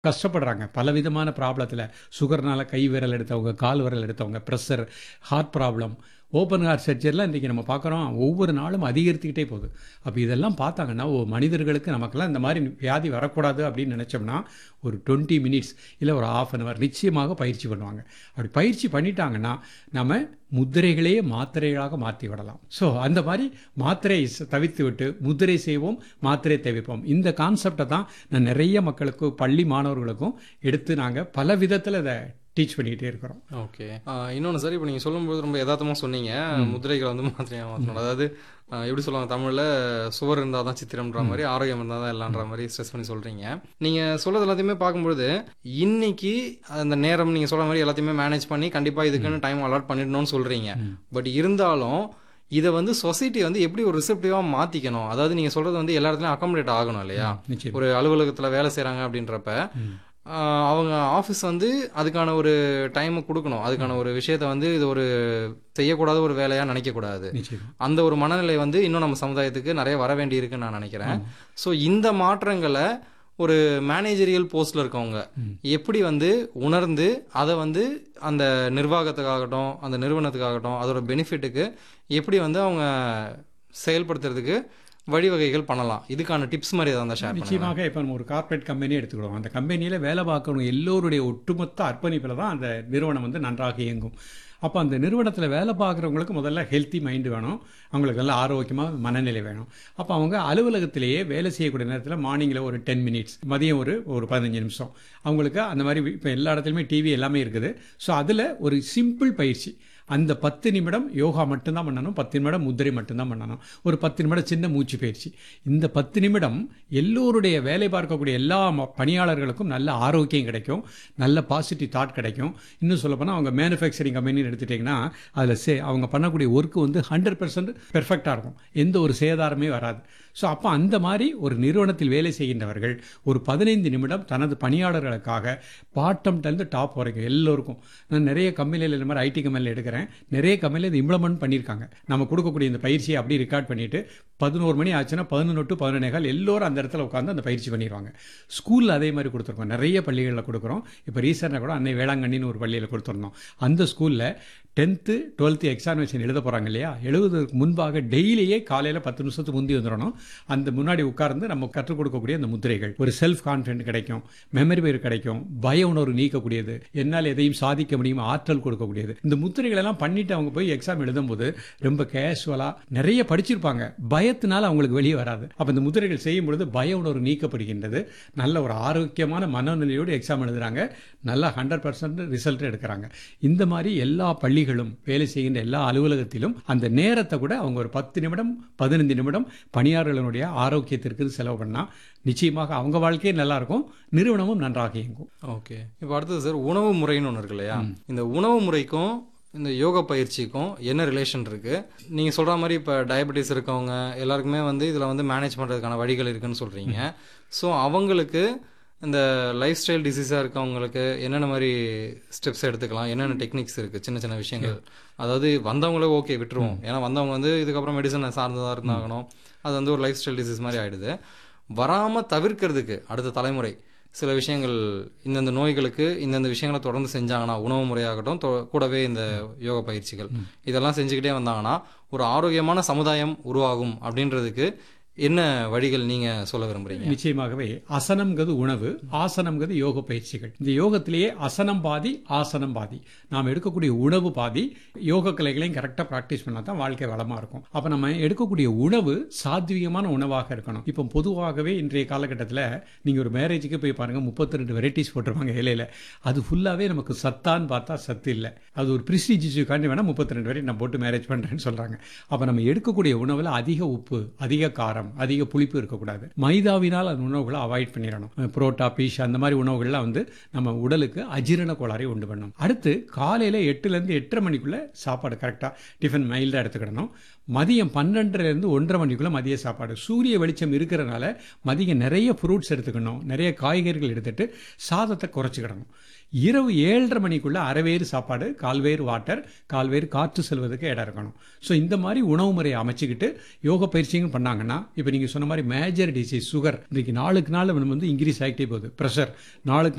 கஷ்டப்படுறாங்க பலவிதமான ப்ராப்ளத்தில் சுகர்னால கை விரல் எடுத்தவங்க கால் விரல் எடுத்தவங்க pressure heart problem open heart சர்ஜரிலாம் இன்றைக்கி நம்ம பார்க்குறோம் ஒவ்வொரு நாளும் அதிகரித்துக்கிட்டே போகுது அப்போ இதெல்லாம் பார்த்தாங்கன்னா ஓ மனிதர்களுக்கு நமக்கெல்லாம் இந்த மாதிரி வியாதி வரக்கூடாது அப்படின்னு நினச்சோம்னா ஒரு டுவெண்ட்டி மினிட்ஸ் இல்லை ஒரு ஆஃப் அன் ஹவர் நிச்சயமாக பயிற்சி பண்ணுவாங்க அப்படி பயிற்சி பண்ணிட்டாங்கன்னா நம்ம முத்திரைகளையே மாத்திரைகளாக மாற்றி விடலாம் ஸோ அந்த மாதிரி மாத்திரை தவிர்த்து விட்டு முத்திரை செய்வோம் மாத்திரை தவிர்ப்போம் இந்த கான்செப்டை தான் நான் நிறைய மக்களுக்கு பள்ளி மாணவர்களுக்கும் எடுத்து நாங்கள் பல விதத்தில் இதை டீச் பண்ணிக்கிட்டே இருக்கிறோம் ஓகே இன்னொன்று சார் இப்போ நீங்கள் சொல்லும்போது ரொம்ப யதார்த்தமாக சொன்னீங்க முதிரைகளை வந்து மாத்திரையாக மாற்றணும் அதாவது ஆஹ் எப்படி சொல்லுவாங்க தமிழில் சுவர் இருந்தால் தான் சித்திரம்ன்ற மாதிரி ஆரோக்கியம் இருந்தால் தான் எல்லான்ற மாதிரி ஸ்ட்ரெஸ் பண்ணி சொல்கிறீங்க நீங்கள் சொல்கிறது எல்லாத்தையுமே பார்க்கும்பொழுது இன்னைக்கு அந்த நேரம் நீங்கள் சொல்கிற மாதிரி எல்லாத்தையுமே மேனேஜ் பண்ணி கண்டிப்பாக இதுக்குன்னு டைம் அலாட் பண்ணிடணும்னு சொல்கிறீங்க பட் இருந்தாலும் இதை வந்து சொசைட்டி வந்து எப்படி ஒரு ரிசப்டிவாக மாற்றிக்கணும் அதாவது நீங்கள் சொல்கிறது வந்து எல்லா இடத்துலையும் அக்காமடேட் ஆகணும் இல்லையா நிச்சயம் ஒரு அலுவலகத்தில் வேலை செய்கிறாங்க அப்படின்றப்ப ஆஹ் அவங்க ஆஃபீஸ் வந்து அதுக்கான ஒரு டைமை கொடுக்கணும் அதுக்கான ஒரு விஷயத்த வந்து இது ஒரு செய்யக்கூடாத ஒரு வேலையாக நினைக்கக்கூடாது நிச்சயம் அந்த ஒரு மனநிலை வந்து இன்னும் நம்ம சமுதாயத்துக்கு நிறைய வர வேண்டி இருக்குன்னு நான் நினைக்கிறேன் ஸோ இந்த மாற்றங்களை ஒரு மேனேஜரியல் போஸ்ட்ல இருக்கவங்க எப்படி வந்து உணர்ந்து அதை வந்து அந்த நிர்வாகத்துக்காகட்டும் அந்த நிறுவனத்துக்காகட்டும் அதோட பெனிஃபிட்டுக்கு எப்படி வந்து அவங்க செயல்படுத்துறதுக்கு வழிவகைகள் பண்ணலாம் இதுக்கான டிப்ஸ் மாதிரி ஏதாவது ஷேர் பண்ணுங்க நிச்சயமாக இப்போ நம்ம ஒரு கார்ப்பரேட் கம்பெனி எடுத்துக்கிடுவோம் அந்த கம்பெனியில் வேலை பார்க்கணும் எல்லோருடைய ஒட்டுமொத்த அர்ப்பணிப்பில் தான் அந்த நிறுவனம் வந்து நன்றாக இயங்கும் அப்போ அந்த நிறுவனத்தில் வேலை பார்க்குறவங்களுக்கு முதல்ல ஹெல்த்தி மைண்டு வேணும் அவங்களுக்கு நல்ல ஆரோக்கியமாக மனநிலை வேணும் அப்போ அவங்க அலுவலகத்திலேயே வேலை செய்யக்கூடிய நேரத்தில் மார்னிங்கில் ஒரு டென் மினிட்ஸ் மதியம் ஒரு ஒரு பதினஞ்சு நிமிஷம் அவங்களுக்கு அந்த மாதிரி இப்போ எல்லா இடத்துலையுமே டிவி எல்லாமே இருக்குது ஸோ அதில் ஒரு சிம்பிள் பயிற்சி அந்த பத்து நிமிடம் யோகா மட்டும்தான் பண்ணணும் பத்து நிமிடம் முத்திரை மட்டும்தான் பண்ணணும் ஒரு பத்து நிமிடம் சின்ன மூச்சு பயிற்சி இந்த பத்து நிமிடம் எல்லோருடைய வேலை பார்க்கக்கூடிய எல்லா ம- பணியாளர்களுக்கும் நல்ல ஆரோக்கியம் கிடைக்கும் நல்ல பாசிட்டிவ் தாட் கிடைக்கும் இன்னும் சொல்லப்போனால் அவங்க மேனுஃபேக்சரிங் கம்பெனின்னு எடுத்துட்டிங்கன்னா அதில் சே அவங்க பண்ணக்கூடிய ஒர்க்கு வந்து ஹண்ட்ரட் பர்சன்ட் பெர்ஃபெக்டாக இருக்கும் எந்த ஒரு சேதாரமே வராது ஸோ அப்போ அந்த மாதிரி ஒரு நிறுவனத்தில் வேலை செய்கின்றவர்கள் ஒரு பதினைந்து நிமிடம் தனது பணியாளர்களுக்காக பாட்டம்லேருந்து டாப் வரைக்கும் எல்லோருக்கும் நான் நிறைய கம்பெனியில் இந்த மாதிரி ஐடி கம்பெனியில் எடுக்கிறேன் நிறைய கம்பெனியில் இது இம்ப்ளிமெண்ட் பண்ணியிருக்காங்க நம்ம கொடுக்கக்கூடிய இந்த பயிற்சியை அப்படியே ரெக்கார்ட் பண்ணிட்டு பதினோரு மணி ஆச்சுன்னா பதினொன்று டு பதினொன்னேகால் எல்லோரும் அந்த இடத்துல உட்காந்து அந்த பயிற்சி பண்ணிடுவாங்க ஸ்கூலில் அதே மாதிரி கொடுத்துருக்கோம் நிறைய பள்ளிகளில் கொடுக்குறோம் இப்போ ரீசெண்டாக கூட அன்னை வேளாங்கண்ணின்னு ஒரு பள்ளியில் கொடுத்துருந்தோம் அந்த ஸ்கூலில் டென்த்து டுவெல்த்து எக்ஸாமினேஷன் எழுத போகிறாங்க இல்லையா எழுதுவதற்கு முன்பாக டெய்லியே காலையில் பத்து நிமிஷத்துக்கு முந்தி வந்துடணும் அந்த முன்னாடி உட்கார்ந்து நம்ம கற்றுக் கொடுக்கக்கூடிய அந்த முத்திரைகள் ஒரு செல்ஃப் கான்ஃபிடென்ட் கிடைக்கும் மெமரி பயிர் கிடைக்கும் பய உணர்வு நீக்கக்கூடியது என்னால் எதையும் சாதிக்க முடியும் ஆற்றல் கொடுக்கக்கூடியது இந்த முத்திரைகள் எல்லாம் பண்ணிட்டு அவங்க போய் எக்ஸாம் எழுதும்போது ரொம்ப கேஷுவலாக நிறைய படிச்சிருப்பாங்க பயத்தினால அவங்களுக்கு வெளியே வராது அப்போ இந்த முத்திரைகள் செய்யும் பொழுது பய உணர்வு நீக்கப்படுகின்றது நல்ல ஒரு ஆரோக்கியமான மனநிலையோடு எக்ஸாம் எழுதுறாங்க நல்லா ஹண்ட்ரட் பர்சன்ட் ரிசல்ட் எடுக்கிறாங்க இந்த மாதிரி எல்லா பள்ளிகளும் வேலை செய்கின்ற எல்லா அலுவலகத்திலும் அந்த நேரத்தை கூட அவங்க ஒரு பத்து நிமிடம் பதினைந்து நிமிடம் பணியாளர்களுடைய ஆரோக்கியத்திற்கு செலவு பண்ணால் நிச்சயமாக அவங்க வாழ்க்கையே நல்லா இருக்கும் நிறுவனமும் நன்றாக இயங்கும் ஓகே இப்போ அடுத்தது சார் உணவு முறைன்னு ஒன்று இருக்கு இல்லையா இந்த உணவு முறைக்கும் இந்த யோகா பயிற்சிக்கும் என்ன ரிலேஷன் இருக்கு நீங்க சொல்ற மாதிரி இப்போ டயபெட்டிஸ் இருக்கவங்க எல்லாருக்குமே வந்து இதுல வந்து மேனேஜ் பண்றதுக்கான வழிகள் இருக்குன்னு சொல்றீங்க ஸோ அவங்களுக்கு இந்த லைஃப் ஸ்டைல் டிசீஸாக இருக்கவங்களுக்கு என்னென்ன மாதிரி ஸ்டெப்ஸ் எடுத்துக்கலாம் என்னென்ன டெக்னிக்ஸ் இருக்குது சின்ன சின்ன விஷயங்கள் அதாவது வந்தவங்களே ஓகே விட்டுருவோம் ஏன்னா வந்தவங்க வந்து இதுக்கப்புறம் மெடிசனை சார்ந்ததாக இருந்தாகணும் அது வந்து ஒரு லைஃப் ஸ்டைல் டிசீஸ் மாதிரி ஆயிடுது வராமல் தவிர்க்கிறதுக்கு அடுத்த தலைமுறை சில விஷயங்கள் இந்தந்த நோய்களுக்கு இந்தந்த விஷயங்களை தொடர்ந்து செஞ்சாங்கன்னா உணவு முறையாகட்டும் தொ- கூடவே இந்த யோக பயிற்சிகள் இதெல்லாம் செஞ்சுக்கிட்டே வந்தாங்கன்னா ஒரு ஆரோக்கியமான சமுதாயம் உருவாகும் அப்படின்றதுக்கு என்ன வழிகள் நீங்க சொல்ல விரும்புறீங்க நிச்சயமாகவே அசனம்ங்கிறது உணவு ஆசனம்ங்கிறது யோக பயிற்சிகள் இந்த யோகத்திலேயே அசனம் பாதி ஆசனம் பாதி நாம் எடுக்கக்கூடிய உணவு பாதி யோக கலைகளையும் கரெக்டாக ப்ராக்டிஸ் பண்ணால் தான் வாழ்க்கை வளமாக இருக்கும் அப்போ நம்ம எடுக்கக்கூடிய உணவு சாத்வீகமான உணவாக இருக்கணும் இப்போ பொதுவாகவே இன்றைய காலகட்டத்தில் நீங்கள் ஒரு மேரேஜுக்கு போய் பாருங்கள் முப்பத்தி ரெண்டு வெரைட்டிஸ் போட்டிருப்பாங்க இலையில அது ஃபுல்லாகவே நமக்கு சத்தான்னு பார்த்தா சத்து இல்லை அது ஒரு ப்ரிஸ்டீஜிக்காண்டி வேணால் முப்பத்தி ரெண்டு வெரைட்டி நான் போட்டு மேரேஜ் பண்ணுறேன்னு சொல்கிறாங்க அப்போ நம்ம எடுக்கக்கூடிய உணவில் அதிக உப்பு அதிக காரம் அதிக புளிப்பு இருக்கக்கூடாது மைதாவினால் அந்த உணவுகளை அவாய்ட் பண்ணிடணும் புரோட்டா பீஷ் அந்த மாதிரி உணவுகள்லாம் வந்து நம்ம உடலுக்கு அஜீரண கோளாறை உண்டு பண்ணும் அடுத்து காலையில் எட்டுலேருந்து எட்டரை மணிக்குள்ளே சாப்பாடு கரெக்டாக டிஃபன் மைல்டாக எடுத்துக்கிடணும் மதியம் பன்னெண்டுலேருந்து ஒன்றரை மணிக்குள்ளே மதிய சாப்பாடு சூரிய வெளிச்சம் இருக்கிறனால மதியம் நிறைய ஃப்ரூட்ஸ் எடுத்துக்கணும் நிறைய காய்கறிகள் எடுத்துட்டு சாதத்தை குறைச்சிக்கிடணும் இரவு ஏழரை மணிக்குள்ள அரைவேறு சாப்பாடு கால்வேறு வாட்டர் கால்வேறு காற்று செல்வதற்கு இடம் இருக்கணும் ஸோ இந்த மாதிரி உணவு முறையை அமைச்சுக்கிட்டு யோக பயிற்சியும் பண்ணாங்கன்னா இப்போ நீங்கள் சொன்ன மாதிரி மேஜர் டிசீஸ் சுகர் இன்றைக்கு நாளுக்கு நாள் நம்ம வந்து இன்க்ரீஸ் ஆகிட்டே போகுது ப்ரெஷர் நாளுக்கு